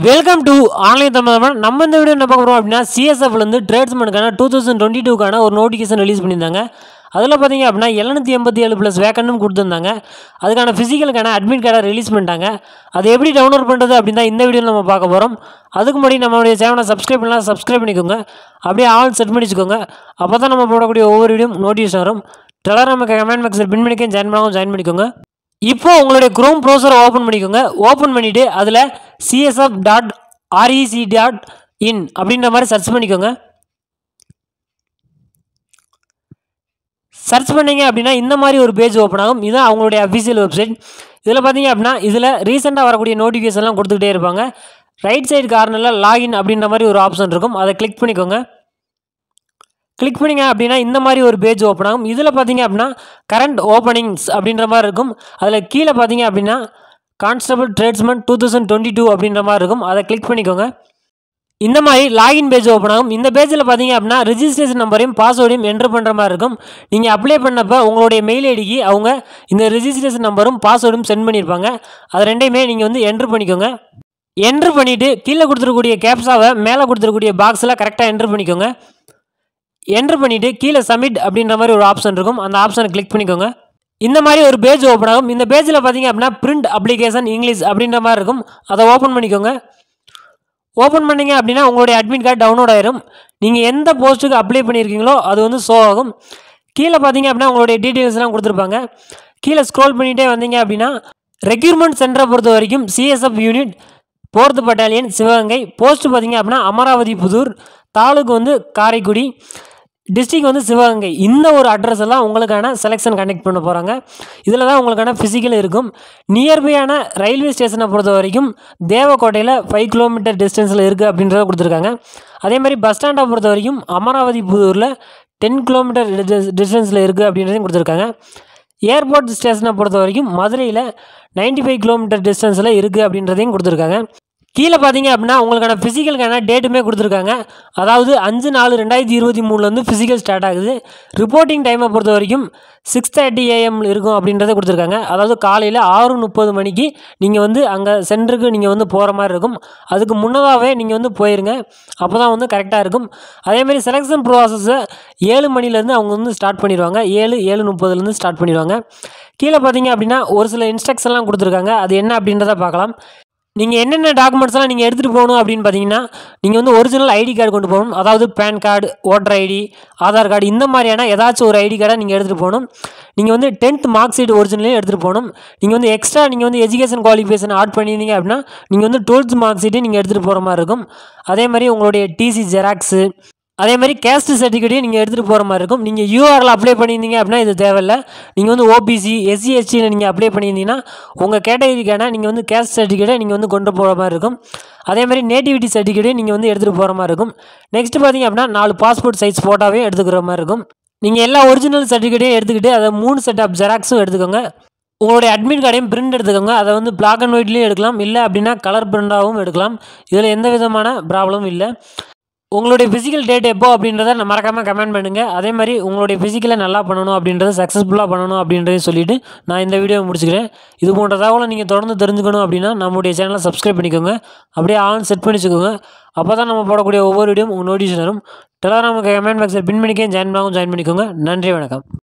welcome to online Tamil நம்ம இந்த video என்ன பார்க்க போகிறோம் அப்படின்னா சிஎஸ்எஃப்லேருந்து ட்ரேட்ஸ்மேனுக்கான டூ தௌசண்ட் டுவெண்ட்டி டூக்கான ஒரு நோட்டிஃபிகேஷன் ரிலீஸ் பண்ணியிருந்தாங்க அதில் பார்த்தீங்க அப்படின்னா எழுநூற்றி எண்பத்தி ஏழு ப்ளஸ் வேக்கன்னும் கொடுத்துருந்தாங்க அதுக்கான ஃபிசிக்கலுக்கான அட்மிட் கார்டை ரிலீஸ் பண்ணிட்டாங்க அது எப்படி டவுன்லோட் பண்ணுறது அப்படின்னு தான் இந்த வீடியோவில் நம்ம பார்க்க போகிறோம் அதுக்கு முன்னாடி நம்மளுடைய சேனலை சப்ஸ்கிரைப் பண்ணலாம் சப்ஸ்கிரைப் பண்ணிக்கோங்க அப்படியே ஆல் செட் பண்ணி வச்சுக்கோங்க அப்போ தான் நம்ம போடக்கூடிய ஒவ்வொரு வீடியோ நோட்டிஃபிகேஷன் வரும் டெலகிராம் கமெண்ட் பாக்ஸில் பின் பண்ணிக்க ஜாயின் பண்ணாமல் ஜாயின் பண்ணிக்கோங்க இப்போ உங்களுடைய குரோம் ப்ரௌசரை ஓப்பன் பண்ணிக்கோங்க ஓப்பன் பண்ணிவிட்டு அதில் CSF dot REC dot in அப்படின்ற மாதிரி சர்ச் பண்ணிக்கோங்க சர்ச் பண்ணீங்க அப்படின்னா இந்த மாதிரி ஒரு பேஜ் ஓப்பன் ஆகும் இதுதான் அவங்களுடைய அஃபிஷியல் வெப்சைட் இதில் பார்த்தீங்க அப்படின்னா இதில் ரீசெண்டாக வரக்கூடிய நோட்டிஃபிகேஷன்லாம் கொடுத்துக்கிட்டே இருப்பாங்க ரைட் சைடு கார்னரில் லாகின் அப்படின்ற மாதிரி ஒரு ஆப்ஷன் இருக்கும் அதை கிளிக் பண்ணிக்கோங்க கிளிக் பண்ணிங்க அப்படின்னா இந்த மாதிரி ஒரு பேஜ் ஓப்பன் ஆகும் இதில் பார்த்தீங்க அப்படின்னா கரண்ட் ஓப்பனிங்ஸ் அப்படின்ற மாதிரி இருக்கும் அதில் கீழே பார்த்தீங்க அப்படின்னா constable tradesman two thousand twenty two அப்படின்ற மாதிரி இருக்கும் அதை கிளிக் பண்ணிக்கோங்க இந்த மாதிரி லாகின் பேஜ் ஓப்பன் ஆகும் இந்த பேஜில் பார்த்தீங்க அப்படின்னா ரிஜிஸ்ட்ரேஷன் நம்பரையும் பாஸ்வேர்டையும் என்ட்ரு பண்ணுற மாதிரி இருக்கும் நீங்கள் அப்ளை பண்ணப்போ உங்களுடைய மெயில் ஐடிக்கு அவங்க இந்த ரிஜிஸ்ட்ரேஷன் நம்பரும் பாஸ்வேர்டும் சென்ட் பண்ணியிருப்பாங்க அது ரெண்டையுமே நீங்கள் வந்து என்ட்ரு பண்ணிக்கோங்க என்ட்ரு பண்ணிவிட்டு கீழே கொடுத்துருக்கூடிய கேப்ஸாவை மேலே கொடுத்துருக்கூடிய பாக்ஸில் கரெக்டாக என்ட்ரு பண்ணிக்கோங்க என்ட்ரு பண்ணிவிட்டு கீழே சப்மிட் அப்படின்ற மாதிரி ஒரு ஆப்ஷன் இருக்கும் அந்த ஆப்ஷனை கிளிக் பண்ணிக்கோங்க இந்த மாதிரி ஒரு பேஜ் ஓப்பன் ஆகும் இந்த பேஜில் பார்த்தீங்க அப்படின்னா பிரிண்ட் அப்ளிகேஷன் இங்கிலீஷ் அப்படின்ற மாதிரி இருக்கும் அதை ஓப்பன் பண்ணிக்கோங்க ஓப்பன் பண்ணீங்க அப்படின்னா உங்களுடைய அட்மிட் கார்டு டவுன்லோட் ஆயிரும் நீங்கள் எந்த போஸ்ட்டுக்கு அப்ளை பண்ணியிருக்கீங்களோ அது வந்து ஷோ ஆகும் கீழே பார்த்தீங்க அப்படின்னா உங்களுடைய டீட்டெயில்ஸ்லாம் கொடுத்துருப்பாங்க கீழே ஸ்க்ரோல் பண்ணிகிட்டே வந்தீங்க அப்படின்னா ரெக்யூர்மெண்ட் சென்டரை பொறுத்த வரைக்கும் CSF unit fourth battalion Sivaganga post பார்த்தீங்க அப்படின்னா அமராவதி புதூர் தாலுக்கு வந்து காரைக்குடி டிஸ்ட்ரிக் வந்து சிவகங்கை இந்த ஒரு அட்ரஸ் எல்லாம் உங்களுக்கான செலெக்ஷன் கண்டக்ட் பண்ண போகிறாங்க இதில் தான் உங்களுக்கான ஃபிசிக்கல் இருக்கும் நியர்பையான ரயில்வே ஸ்டேஷனை பொறுத்த வரைக்கும் தேவக்கோட்டையில் ஃபைவ் கிலோமீட்டர் டிஸ்டன்ஸில் இருக்குது அப்படின்றத கொடுத்துருக்காங்க அதே மாதிரி பஸ் ஸ்டாண்டை பொறுத்த வரைக்கும் அமராவதி புதூரில் டென் கிலோமீட்டர் டிஸ்டன்ஸில் இருக்குது அப்படின்றதையும் கொடுத்துருக்காங்க ஏர்போர்ட் ஸ்டேஷனை பொறுத்த வரைக்கும் மதுரையில் நைன்டி ஃபைவ் கிலோமீட்டர் டிஸ்டன்ஸில் இருக்குது அப்படின்றதையும் கொடுத்துருக்காங்க கீழே பார்த்தீங்க அப்படின்னா உங்களுக்கான ஃபிசிக்கலுக்கான டேட்டுமே கொடுத்துருக்காங்க அதாவது அஞ்சு நாலு ரெண்டாயிரத்தி இருபத்தி மூணுலேருந்து ஃபிசிக்கல் ஸ்டார்ட் ஆகுது ரிப்போர்ட்டிங் டைமை பொறுத்த வரைக்கும் சிக்ஸ் தேர்ட்டி ஏஎம் இருக்கும் அப்படின்றத கொடுத்துருக்காங்க அதாவது காலையில் ஆறு முப்பது மணிக்கு நீங்கள் வந்து அங்கே சென்டருக்கு நீங்கள் வந்து போகிற மாதிரி இருக்கும் அதுக்கு முன்னதாகவே நீங்கள் வந்து போயிருங்க அப்போ தான் வந்து கரெக்டாக இருக்கும் அதேமாதிரி செலெக்ஷன் ப்ராசஸை ஏழு மணிலேருந்து அவங்க வந்து ஸ்டார்ட் பண்ணிடுவாங்க ஏழு ஏழு முப்பதுலேருந்து ஸ்டார்ட் பண்ணிடுவாங்க கீழே பார்த்தீங்க அப்படின்னா ஒரு சில இன்ஸ்ட்ரக்ஷன்லாம் கொடுத்துருக்காங்க அது என்ன அப்படின்றத பார்க்கலாம் நீங்கள் என்னென்ன டாக்குமெண்ட்ஸ்லாம் நீங்கள் எடுத்துகிட்டு போகணும் அப்படின்னு பார்த்தீங்கன்னா நீங்கள் வந்து ஒரிஜினல் ஐடி கார்டு கொண்டு போகணும் அதாவது PAN card voter ID Aadhaar card இந்த மாதிரியான ஏதாச்சும் ஒரு ஐடி கார்டை நீங்கள் எடுத்துகிட்டு போகணும் நீங்கள் வந்து டென்த் மார்க் ஷீட் ஒரிஜினலே எடுத்துகிட்டு போகணும் நீங்கள் வந்து எக்ஸ்ட்ரா நீங்கள் வந்து எஜுகேஷன் குவாலிஃபிகேஷன் ஆட் பண்ணியிருந்தீங்க அப்படின்னா நீங்கள் வந்து டுவெல்த் மார்க் ஷீட்டே நீங்கள் எடுத்துகிட்டு போகிற மாதிரி இருக்கும் அதே மாதிரி உங்களுடைய டிசி ஜெராக்ஸு அதே மாதிரி கேஸ்ட் சர்டிஃபிகேட்டையும் நீங்கள் எடுத்துகிட்டு போகிற மாதிரி இருக்கும் நீங்கள் யூஆரில் அப்ளை பண்ணியிருந்தீங்க அப்படின்னா இது தேவையில்லை நீங்கள் வந்து ஓபிசி எஸ்சி எஸ்டியில் நீங்கள் அப்ளை பண்ணியிருந்தீங்கன்னா உங்கள் கேட்டகரிக்கான நீங்கள் வந்து கேஸ்ட் சர்டிஃபிகேட்டை நீங்கள் வந்து கொண்டு போகிற மாதிரி இருக்கும் அதே மாதிரி நேட்டிவிட்டி சர்டிஃபிகேட்டையும் நீங்கள் வந்து எடுத்துகிட்டு போகிற மாதிரி இருக்கும் நெக்ஸ்ட் பார்த்தீங்க அப்படின்னா நாலு பாஸ்போர்ட் சைஸ் ஃபோட்டோவே எடுத்துக்கிற மாதிரி இருக்கும் நீங்கள் எல்லா ஒரிஜினல் சர்டிஃபிகேட்டையும் எடுத்துக்கிட்டு அதை மூணு செட் ஆஃப் ஜெராக்ஸும் எடுத்துக்கோங்க உங்களுடைய அட்மிட் கார்டையும் பிரிண்ட் எடுத்துக்கோங்க அதை வந்து பிளாக் அண்ட் ஒயிட்லேயும் எடுக்கலாம் இல்லை அப்படின்னா கலர் பிரிண்டாகவும் எடுக்கலாம் இதில் எந்த விதமான ப்ராப்ளமும் இல்லை உங்களுடைய ஃபிசிக்கல் டேட் எப்போ அப்படின்றத நான் மறக்காமல் கமெண்ட் பண்ணுங்கள் அதே மாதிரி உங்களுடைய ஃபிசிக்கலை நல்லா பண்ணணும் அப்படின்றத சக்ஸஸ்ஃபுல்லாக பண்ணணும் அப்படின்றதையும் சொல்லிவிட்டு நான் இந்த வீடியோவை முடிச்சுக்கிறேன் இது போன்ற தகவலை நீங்கள் தொடர்ந்து தெரிஞ்சுக்கணும் அப்படின்னா நம்முடைய சேனலை சப்ஸ்கிரைப் பண்ணிக்கோங்க அப்படியே ஆன் செட் பண்ணி வச்சுக்கோங்க அப்போ தான் நம்ம போடக்கூடிய ஒவ்வொரு வீடியோவும் உங்கள் நோட்டிஃபிகேஷன் வரும் டெலகிராமுக்கு கமெண்ட் பாக்ஸில் பின் பண்ணிக்கே ஜாயின் பண்ணாமல் ஜாயின் பண்ணிக்கோங்க நன்றி வணக்கம்